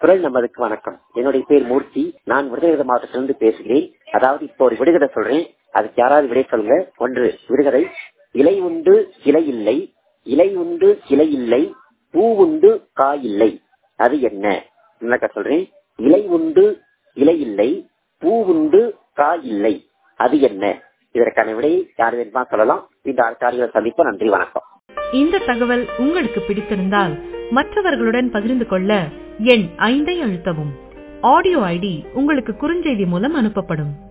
குரல் நமதுக்கு வணக்கம் என்னுடைய பேர் மூர்த்தி நான் விருதுநகர் மாவட்டத்திலிருந்து பேசுகிறேன் அதாவது இப்போ ஒரு விடுகதை சொல்றேன் அதுக்கு யாராவது விடை சொல்லுங்க ஒன்று விடுகதை இலை உண்டு இலை இல்லை இலை உண்டு இலை இல்லை பூ உண்டு காய் இல்லை அது என்ன என்னக்கா சொல்றேன் இலை உண்டு இலை இல்லை பூ உண்டு காய் இல்லை அது என்ன இதற்கான விடையை யார் வேணுமா சொல்லலாம் இந்த அடுத்த ஆடியோவில் சந்திப்போம் நன்றி வணக்கம் இந்த தகவல் உங்களுக்கு பிடித்திருந்தால் மற்றவர்களுடன் பகிர்ந்து கொள்ள எண் ஐந்தை அழுத்தவும் ஆடியோ ஐடி உங்களுக்கு குறுஞ்செய்தி மூலம் அனுப்பப்படும்